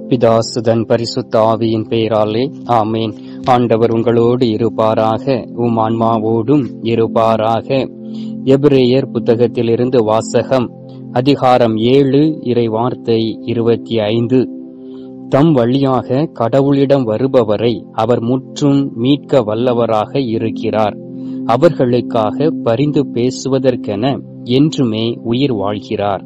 பிதாசுதன் பரிசுத்த ஆவியின் பெயராலே ஆமேன் ஆண்டவர் உங்களோடு இருப்பாராக உம் ஆன்மாவோடும் இருப்பாராக எபிரேயர் புத்தகத்திலிருந்து வாசகம் அதிகாரம் ஏழு இறை வார்த்தை இருபத்தி ஐந்து தம் வழியாக கடவுளிடம் வருபவரை அவர் முற்றும் மீட்க வல்லவராக இருக்கிறார் அவர்களுக்காக பரிந்து பேசுவதற்கென என்றுமே உயிர் வாழ்கிறார்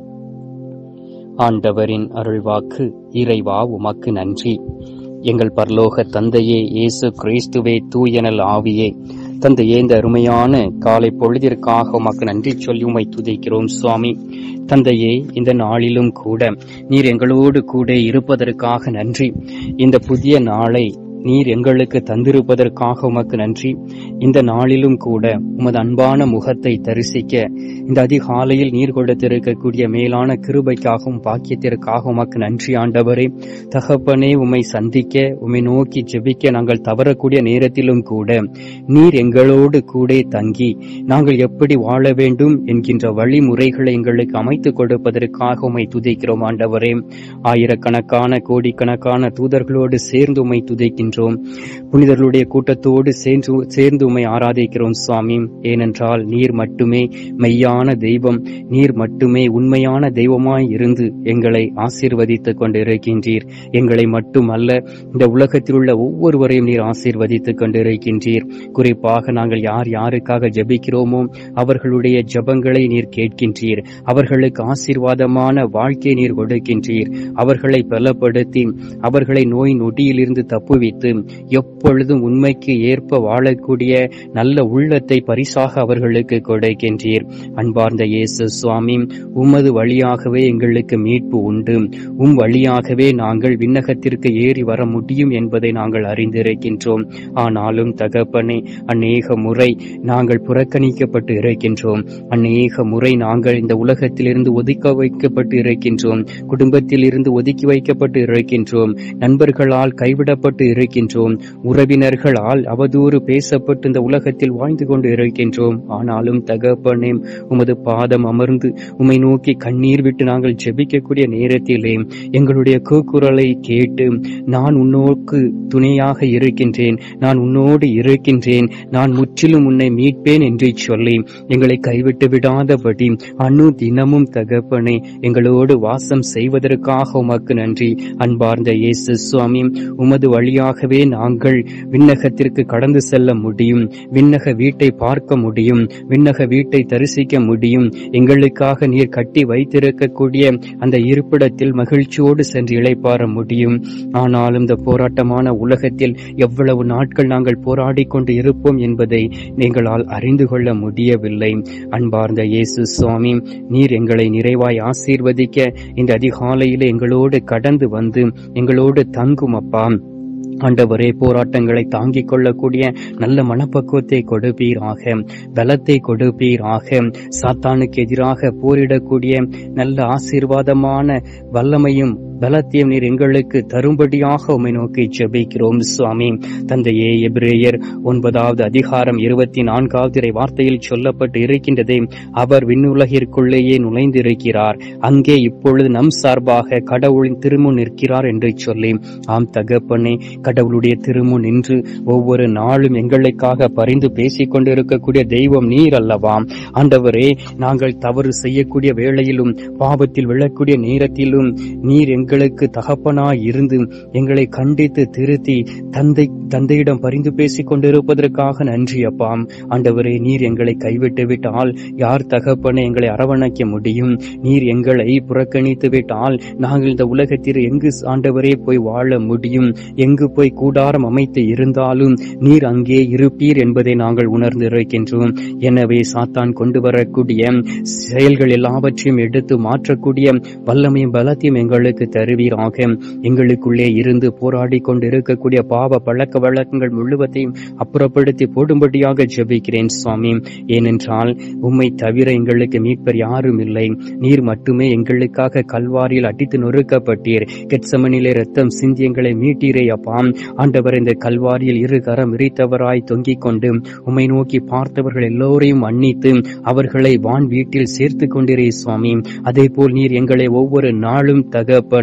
ஆண்டவரின் அருள்வாக்கு இறைவா உமக்கு நன்றி எங்கள் பரலோக தந்தையே இயேசு கிறிஸ்துவே தூயனல் ஆவியே தந்தையே இந்த அருமையான காலை பொழுதிற்காக உமக்கு நன்றி சொல்லி உமை துதிக்கிறோம் சுவாமி தந்தையே இந்த நாளிலும் கூட நீர் எங்களோடு கூட இருப்பதற்காக நன்றி இந்த புதிய நாளை நீர் எங்களுக்கு தந்திருப்பதற்காக உமக்கு நன்றி இந்த நாளிலும் கூட உமது அன்பான முகத்தை தரிசிக்க இந்த அதிகாலையில் நீர் கொடுத்திருக்கக்கூடிய மேலான கிருபைக்காகவும் பாக்கியத்திற்காக உமக்கு நன்றி ஆண்டவரே தகப்பனே உம்மை சந்திக்க உம்மை நோக்கி ஜெபிக்க நாங்கள் தவறக்கூடிய நேரத்திலும் கூட நீர் எங்களோடு கூட தங்கி நாங்கள் எப்படி வாழ வேண்டும் என்கின்ற வழிமுறைகளை எங்களுக்கு அமைத்துக் கொடுப்பதற்காக உம்மை துதிக்கிறோம் ஆண்டவரே ஆயிரக்கணக்கான கோடிக்கணக்கான தூதர்களோடு சேர்ந்து உம்மை துதிக்கின்றோம் புனிதர்களுடைய கூட்டத்தோடு சேர்ந்து சேர்ந்து உம்மை ஆராதிக்கிறோம் சுவாமி ஏனென்றால் நீர் மட்டுமே மெய்யான தெய்வம் நீர் மட்டுமே உண்மையான தெய்வமாய் இருந்து எங்களை ஆசீர்வதித்துக் கொண்டிருக்கின்றீர் எங்களை மட்டுமல்ல இந்த உலகத்தில் உள்ள ஒவ்வொருவரையும் நீர் ஆசீர்வதித்துக் கொண்டிருக்கின்றீர் குறிப்பாக நாங்கள் யார் யாருக்காக ஜெபிக்கிறோமோ அவர்களுடைய ஜெபங்களை நீர் கேட்கின்றீர் அவர்களுக்கு ஆசீர்வாதமான வாழ்க்கை நீர் கொடுக்கின்றீர் அவர்களை பலப்படுத்தி அவர்களை நோய் நொடியிலிருந்து தப்புவித்து எப்பொழுதும் உண்மைக்கு ஏற்ப வாழக்கூடிய நல்ல உள்ளத்தை பரிசாக அவர்களுக்கு கொடுக்கின்றீர் அன்பார்ந்த இயேசு சுவாமி உமது வழியாகவே எங்களுக்கு மீட்பு உண்டு உம் வழியாகவே நாங்கள் விண்ணகத்திற்கு ஏறி வர முடியும் என்பதை நாங்கள் அறிந்திருக்கின்றோம் ஆனாலும் தகப்பனே அநேக முறை நாங்கள் புறக்கணிக்கப்பட்டு இருக்கின்றோம் அநேக முறை நாங்கள் இந்த உலகத்திலிருந்து ஒதுக்க வைக்கப்பட்டு இருக்கின்றோம் குடும்பத்தில் இருந்து ஒதுக்கி வைக்கப்பட்டு இருக்கின்றோம் நண்பர்களால் கைவிடப்பட்டு இருக்கின்றோம் உறவினர்களால் அவதூறு பேசப்பட்டு இந்த உலகத்தில் வாழ்ந்து கொண்டு இருக்கின்றோம் ஆனாலும் தகப்பனே உமது பாதம் அமர்ந்து உம்மை நோக்கி கண்ணீர் விட்டு நாங்கள் ஜெபிக்கக்கூடிய நேரத்திலே எங்களுடைய கூக்குரலை கேட்டு நான் உன்னோக்கு துணையாக இருக்கின்றேன் நான் உன்னோடு இருக்கின்றேன் நான் முற்றிலும் உன்னை மீட்பேன் என்று சொல்லி எங்களை கைவிட்டு விடாதபடி அணு தினமும் தகப்பனை எங்களோடு வாசம் செய்வதற்காக உமக்கு நன்றி அன்பார்ந்த இயேசு சுவாமி உமது வழியாகவே நாங்கள் விண்ணகத்திற்கு கடந்து செல்ல முடியும் விண்ணக வீட்டை பார்க்க முடியும் விண்ணக வீட்டை தரிசிக்க முடியும் எங்களுக்காக நீர் கட்டி வைத்திருக்கக்கூடிய அந்த இருப்பிடத்தில் மகிழ்ச்சியோடு சென்று இளைப்பாற முடியும் ஆனாலும் இந்த போராட்டமான உலகத்தில் எவ்வளவு நாட்கள் நாங்கள் போராடி கொண்டு இருப்போம் என்பதை எங்களால் அறிந்து கொள்ள முடியவில்லை அன்பார்ந்த இயேசு சுவாமி நீர் எங்களை நிறைவாய் ஆசீர்வதிக்க இந்த அதிகாலையிலே எங்களோடு கடந்து வந்து எங்களோடு தங்கும் அப்பா ஆண்டவரே போராட்டங்களை தாங்கிக் கொள்ளக்கூடிய நல்ல மனப்பக்குவத்தை கொடுப்பீராக பலத்தை கொடுப்பீராக சாத்தானுக்கு எதிராக போரிடக்கூடிய நல்ல ஆசீர்வாதமான வல்லமையும் பலத்தையும் நீர் எங்களுக்கு தரும்படியாக உமை நோக்கி ஜெபிக்கிறோம் சுவாமி தந்தையே எபிரேயர் ஒன்பதாவது அதிகாரம் இருபத்தி நான்காவது இறை வார்த்தையில் சொல்லப்பட்டு இருக்கின்றதே அவர் விண்ணுலகிற்குள்ளேயே நுழைந்திருக்கிறார் அங்கே இப்பொழுது நம் சார்பாக கடவுளின் திருமுன் நிற்கிறார் என்று சொல்லி ஆம் தகப்பனே கடவுளுடைய திருமுன் நின்று ஒவ்வொரு நாளும் எங்களுக்காக பரிந்து பேசிக் கொண்டிருக்கக்கூடிய தெய்வம் நீர் அல்லவாம் ஆண்டவரே நாங்கள் தவறு செய்யக்கூடிய வேளையிலும் பாவத்தில் விழக்கூடிய நேரத்திலும் நீர் எங்களுக்கு தகப்பனாய் இருந்து எங்களை கண்டித்து திருத்தி தந்தை தந்தையிடம் பரிந்து பேசிக் கொண்டிருப்பதற்காக நன்றி அப்பாம் ஆண்டவரே நீர் எங்களை கைவிட்டு விட்டால் யார் தகப்பனை எங்களை அரவணைக்க முடியும் நீர் எங்களை புறக்கணித்து விட்டால் நாங்கள் இந்த உலகத்தில் எங்கு ஆண்டவரே போய் வாழ முடியும் எங்கு போய் கூடாரம் அமைத்து இருந்தாலும் நீர் அங்கே இருப்பீர் என்பதை நாங்கள் உணர்ந்திருக்கின்றோம் எனவே சாத்தான் கொண்டு வரக்கூடிய செயல்கள் எல்லாவற்றையும் எடுத்து மாற்றக்கூடிய வல்லமையும் பலத்தையும் எங்களுக்கு தருவீராக எங்களுக்குள்ளே இருந்து போராடி கொண்டு இருக்கக்கூடிய பாவ பழக்க வழக்கங்கள் முழுவதையும் அப்புறப்படுத்தி போடும்படியாக ஜெபிக்கிறேன் சுவாமி ஏனென்றால் உம்மை தவிர எங்களுக்கு மீட்பர் யாரும் இல்லை நீர் மட்டுமே எங்களுக்காக கல்வாரியில் அடித்து நொறுக்கப்பட்டீர் கெட்சமனிலே ரத்தம் சிந்தி எங்களை மீட்டீரே அப்பா ஆண்டவர் இந்த கல்வாரியில் இரு கரம் விரித்தவராய் தொங்கிக் கொண்டு உம்மை நோக்கி பார்த்தவர்கள் எல்லோரையும் மன்னித்து அவர்களை வான் வீட்டில் சேர்த்து கொண்டிரே சுவாமி அதே போல் நீர் எங்களை ஒவ்வொரு நாளும் தகப்பனே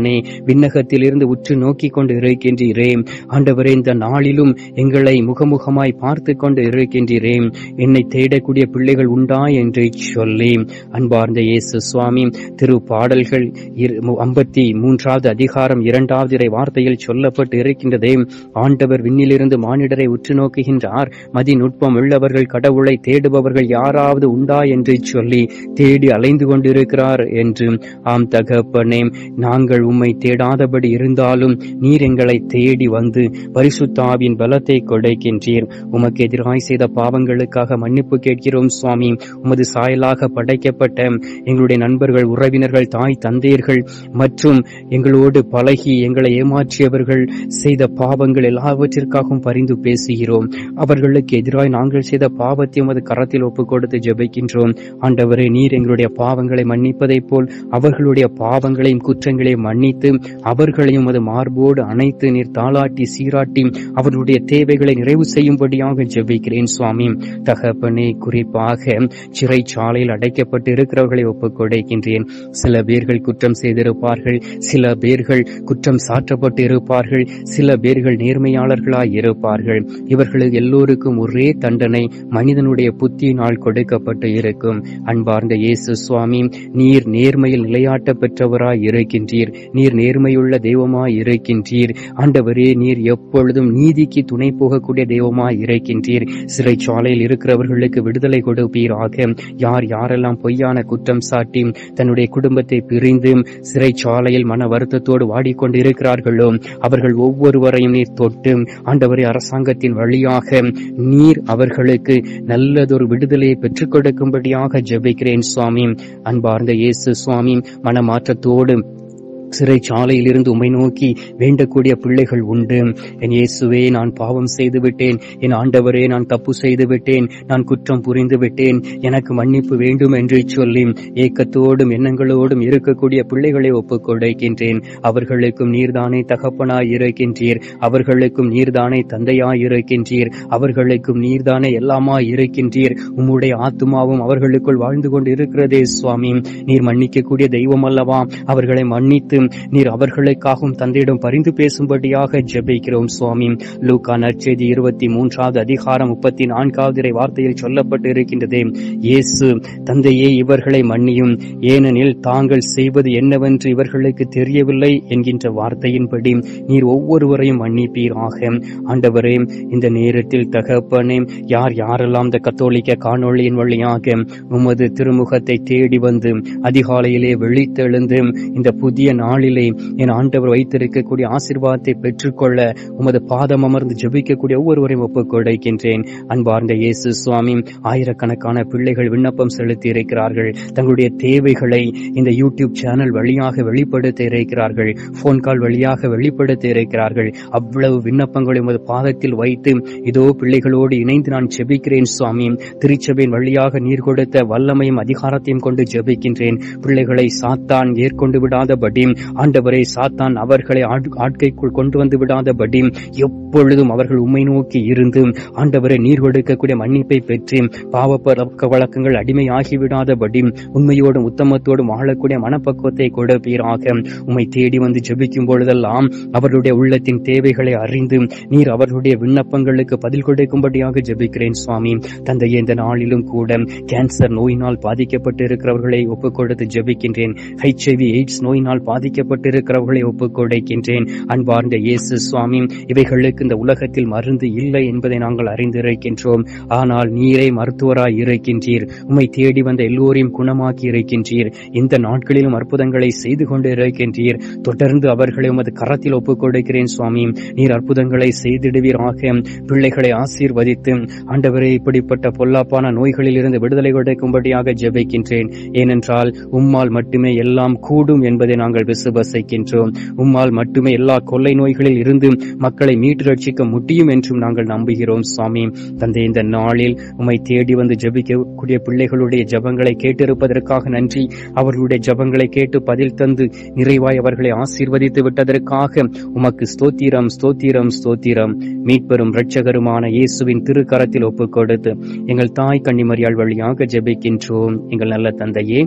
தகப்பனே விண்ணகத்திலிருந்து உற்று நோக்கி கொண்டு இருக்கின்றீரே ஆண்டவரே இந்த நாளிலும் எங்களை முகமுகமாய் பார்த்து கொண்டு இருக்கின்றீரே என்னை தேடக்கூடிய பிள்ளைகள் உண்டா என்று சொல்லி அன்பார்ந்த இயேசு சுவாமி திரு பாடல்கள் ஐம்பத்தி மூன்றாவது அதிகாரம் இரண்டாவது இறை வார்த்தையில் சொல்லப்பட்டு இருக்கின்றதே ஆண்டவர் விண்ணிலிருந்து மானிடரை உற்று நோக்குகின்றார் மதி நுட்பம் உள்ளவர்கள் கடவுளை தேடுபவர்கள் யாராவது உண்டா என்று சொல்லி தேடி அலைந்து கொண்டிருக்கிறார் என்று ஆம் தகப்பனே நாங்கள் உம்மை தேடாதபடி இருந்தாலும் நீர் எங்களை தேடி வந்து பரிசுத்தாவின் பலத்தை கொடைக்கின்றீர் உமக்கு எதிராய் செய்த பாவங்களுக்காக மன்னிப்பு கேட்கிறோம் சுவாமி உமது சாயலாக படைக்கப்பட்ட எங்களுடைய நண்பர்கள் உறவினர்கள் தாய் தந்தையர்கள் மற்றும் எங்களோடு பழகி எங்களை ஏமாற்றியவர்கள் செய்த பாவங்கள் எல்லாவற்றிற்காகவும் பரிந்து பேசுகிறோம் அவர்களுக்கு எதிராய் நாங்கள் செய்த பாவத்தை உமது கரத்தில் ஒப்புக் கொடுத்து ஜெபிக்கின்றோம் ஆண்டவரே நீர் எங்களுடைய பாவங்களை மன்னிப்பதைப் போல் அவர்களுடைய பாவங்களையும் குற்றங்களையும் மன்னித்து அவர்களையும் அது மார்போடு அணைத்து நீர் தாளாட்டி சீராட்டி அவர்களுடைய தேவைகளை நிறைவு செய்யும்படியாக ஜெபிக்கிறேன் சுவாமி தகப்பனே குறிப்பாக சிறைச்சாலையில் அடைக்கப்பட்டு இருக்கிறவர்களை ஒப்புக் கொடுக்கின்றேன் சில பேர்கள் குற்றம் செய்திருப்பார்கள் சில பேர்கள் குற்றம் சாற்றப்பட்டு இருப்பார்கள் சில பேர்கள் நேர்மையாளர்களாய் இருப்பார்கள் இவர்களுக்கு எல்லோருக்கும் ஒரே தண்டனை மனிதனுடைய புத்தியினால் கொடுக்கப்பட்டு இருக்கும் அன்பார்ந்த இயேசு சுவாமி நீர் நேர்மையில் நிலையாட்ட பெற்றவராய் இருக்கின்றீர் நீர் நேர்மையுள்ள தெய்வமாய் இருக்கின்றீர் ஆண்டவரே நீர் எப்பொழுதும் நீதிக்கு துணை போகக்கூடிய தெய்வமாய் இருக்கின்றீர் சிறைச்சாலையில் இருக்கிறவர்களுக்கு விடுதலை கொடுப்பீராக யார் யாரெல்லாம் பொய்யான குற்றம் சாட்டி தன்னுடைய குடும்பத்தை பிரிந்து சிறைச்சாலையில் மன வருத்தத்தோடு வாடிக்கொண்டு இருக்கிறார்களோ அவர்கள் ஒவ்வொருவரையும் நீர் தொட்டு ஆண்டவரே அரசாங்கத்தின் வழியாக நீர் அவர்களுக்கு நல்லதொரு விடுதலையை பெற்றுக் கொடுக்கும்படியாக ஜெபிக்கிறேன் சுவாமி அன்பார்ந்த இயேசு சுவாமி மனமாற்றத்தோடு சிறைச்சாலையில் இருந்து உமை நோக்கி வேண்டக்கூடிய பிள்ளைகள் உண்டு என் இயேசுவே நான் பாவம் செய்து விட்டேன் என் ஆண்டவரே நான் தப்பு செய்து விட்டேன் நான் குற்றம் புரிந்து விட்டேன் எனக்கு மன்னிப்பு வேண்டும் என்று சொல்லி ஏக்கத்தோடும் எண்ணங்களோடும் இருக்கக்கூடிய பிள்ளைகளை ஒப்புக் கொடுக்கின்றேன் அவர்களுக்கும் நீர்தானே தகப்பனாய் இருக்கின்றீர் அவர்களுக்கும் நீர்தானே தந்தையாய் இருக்கின்றீர் அவர்களுக்கும் நீர்தானே எல்லாமாய் இருக்கின்றீர் உம்முடைய ஆத்துமாவும் அவர்களுக்குள் வாழ்ந்து கொண்டு இருக்கிறதே சுவாமி நீர் மன்னிக்கக்கூடிய தெய்வம் அல்லவா அவர்களை மன்னித்து நீர் அவர்களுக்காகவும் தந்தையிடம் பரிந்து பேசும்படியாக ஜெபிக்கிறோம் சுவாமி லூக்கா நற்செய்தி இருபத்தி மூன்றாவது அதிகாரம் முப்பத்தி நான்காவது இறை வார்த்தையில் சொல்லப்பட்டு இருக்கின்றதே இயேசு தந்தையே இவர்களை மன்னியும் ஏனெனில் தாங்கள் செய்வது என்னவென்று இவர்களுக்கு தெரியவில்லை என்கின்ற வார்த்தையின்படி நீர் ஒவ்வொருவரையும் மன்னிப்பீராக ஆண்டவரே இந்த நேரத்தில் தகப்பனே யார் யாரெல்லாம் இந்த கத்தோலிக்க காணொளியின் வழியாக உமது திருமுகத்தை தேடி வந்து அதிகாலையிலே விழித்தெழுந்து இந்த புதிய நாளிலே என் ஆண்டவர் வைத்திருக்கக்கூடிய ஆசீர்வாதத்தை பெற்றுக்கொள்ள உமது பாதம் அமர்ந்து ஜெபிக்கக்கூடிய ஒவ்வொருவரையும் ஒப்புக் கொடுக்கின்றேன் அன்பார்ந்த இயேசு சுவாமி ஆயிரக்கணக்கான பிள்ளைகள் விண்ணப்பம் செலுத்தி இருக்கிறார்கள் தங்களுடைய தேவைகளை இந்த யூடியூப் சேனல் வழியாக வெளிப்படுத்த இருக்கிறார்கள் போன் கால் வழியாக வெளிப்படுத்த இருக்கிறார்கள் அவ்வளவு விண்ணப்பங்களை உமது பாதத்தில் வைத்து இதோ பிள்ளைகளோடு இணைந்து நான் ஜெபிக்கிறேன் சுவாமி திருச்சபையின் வழியாக நீர் கொடுத்த வல்லமையும் அதிகாரத்தையும் கொண்டு ஜெபிக்கின்றேன் பிள்ளைகளை சாத்தான் ஏற்கொண்டு விடாதபடி ஆண்டவரை சாத்தான் அவர்களை ஆட்- ஆட்கைக்குள் கொண்டு வந்து விடாதபடி எப்பொழுதும் அவர்கள் உம்மை நோக்கி இருந்து ஆண்டவரை நீர் கொடுக்கக்கூடிய மன்னிப்பை பெற்று பாவ பழக்க வழக்கங்கள் அடிமையாகி விடாதபடி உண்மையோடும் உத்தமத்தோடும் வாழக்கூடிய மனப்பக்குவத்தை கொடுப்பீராக உம்மை தேடி வந்து ஜெபிக்கும் பொழுதெல்லாம் அவர்களுடைய உள்ளத்தின் தேவைகளை அறிந்து நீர் அவர்களுடைய விண்ணப்பங்களுக்கு பதில் கொடுக்கும்படியாக ஜெபிக்கிறேன் சுவாமி தந்தையே இந்த நாளிலும் கூட கேன்சர் நோயினால் பாதிக்கப்பட்டு இருக்கிறவர்களை ஒப்புக் கொடுத்து ஜெபிக்கின்றேன் ஹெச்ஐவி எய்ட்ஸ் நோயினால் பாதிக்கப்பட்டு இருக்கிறவர்களை ஒப்புக் கொடுக்கின்றேன் அன்பார்ந்த இயேசு சுவாமி இவைகளுக்கு இந்த உலகத்தில் மருந்து இல்லை என்பதை நாங்கள் அறிந்திருக்கின்றோம் ஆனால் நீரே மருத்துவராய் இருக்கின்றீர் உம்மை தேடி வந்த எல்லோரையும் குணமாக்கி இருக்கின்றீர் இந்த நாட்களிலும் அற்புதங்களை செய்து கொண்டு இருக்கின்றீர் தொடர்ந்து அவர்களை உமது கரத்தில் ஒப்புக் கொடுக்கிறேன் சுவாமி நீர் அற்புதங்களை செய்திடுவீராக பிள்ளைகளை ஆசீர்வதித்து ஆண்டவரே இப்படிப்பட்ட பொல்லாப்பான நோய்களில் இருந்து விடுதலை கொடுக்கும்படியாக ஜெபிக்கின்றேன் ஏனென்றால் உம்மால் மட்டுமே எல்லாம் கூடும் என்பதை நாங்கள் விசுவசிக்கின்றோம் உம்மால் மட்டுமே எல்லா கொள்ளை நோய்களில் இருந்து மக்களை மீட்டு ரட்சிக்க முடியும் என்றும் நாங்கள் நம்புகிறோம் சுவாமி தந்தை இந்த நாளில் உம்மை தேடி வந்து ஜெபிக்கக்கூடிய பிள்ளைகளுடைய ஜெபங்களை கேட்டிருப்பதற்காக நன்றி அவர்களுடைய ஜெபங்களை கேட்டு பதில் தந்து நிறைவாய் அவர்களை ஆசீர்வதித்து விட்டதற்காக உமக்கு ஸ்தோத்திரம் ஸ்தோத்திரம் ஸ்தோத்திரம் மீட்பெரும் இரட்சகருமான இயேசுவின் திருக்கரத்தில் ஒப்புக் கொடுத்து எங்கள் தாய் கன்னிமரியாள் வழியாக ஜெபிக்கின்றோம் எங்கள் நல்ல தந்தையே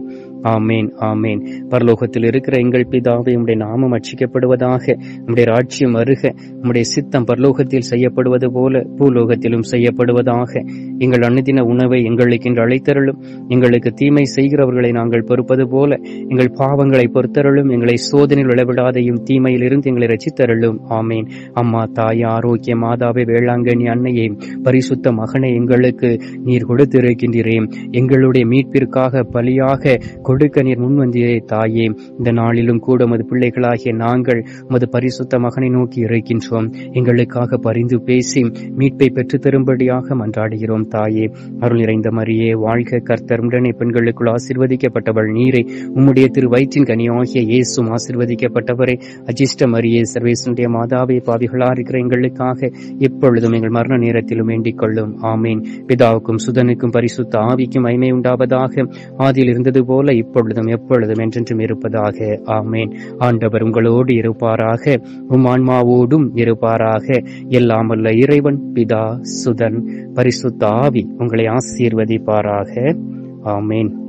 ஆமேன் ஆமேன் பரலோகத்தில் இருக்கிற எங்கள் பிதாவே உம்முடைய நாமம் அச்சிக்கப்படுவதாக உம்முடைய ராஜ்யம் வருக உம்முடைய சித்தம் பரலோகத்தில் செய்யப்படுவது போல பூலோகத்திலும் செய்யப்படுவதாக எங்கள் அனுதின உணவை எங்களுக்கு இன்று அழைத்தருளும் எங்களுக்கு தீமை செய்கிறவர்களை நாங்கள் பொறுப்பது போல எங்கள் பாவங்களை பொறுத்தருளும் எங்களை சோதனையில் விளவிடாதையும் தீமையில் இருந்து எங்களை ரசித்தருளும் ஆமேன் அம்மா தாய் ஆரோக்கிய மாதாவே வேளாங்கண்ணி அன்னையே பரிசுத்த மகனை எங்களுக்கு நீர் கொடுத்திருக்கின்றீரே எங்களுடைய மீட்பிற்காக பலியாக கொடுக்க நீர் முன்வந்தீரே தாயே இந்த நாளிலும் கூட உமது பிள்ளைகளாகிய நாங்கள் உமது பரிசுத்த மகனை நோக்கி இருக்கின்றோம் எங்களுக்காக பரிந்து பேசி மீட்பை பெற்று தரும்படியாக மன்றாடுகிறோம் தாயே அருள் நிறைந்த மரியே வாழ்க கர்த்தர் உடனே பெண்களுக்குள் ஆசிர்வதிக்கப்பட்டவள் நீரே உம்முடைய திரு வயிற்றின் கனியாகிய இயேசும் ஆசிர்வதிக்கப்பட்டவரே அஜிஷ்ட மரியே சர்வேசனுடைய மாதாவே பாவிகளா இருக்கிற எங்களுக்காக எப்பொழுதும் எங்கள் மரண நேரத்திலும் வேண்டிக் கொள்ளும் ஆமேன் பிதாவுக்கும் சுதனுக்கும் பரிசுத்த ஆவிக்கும் மகிமை உண்டாவதாக ஆதியில் இருந்தது போல இப்பொழுதும் எப்பொழுதும் என்றென்றும் இருப்பதாக ஆமேன் ஆண்டவர் உங்களோடு இருப்பாராக உம் ஆன்மாவோடும் இருப்பாராக எல்லாம் வல்ல இறைவன் பிதா சுதன் பரிசுத்த ஆவி உங்களை ஆசீர்வதிப்பாராக ஆமேன்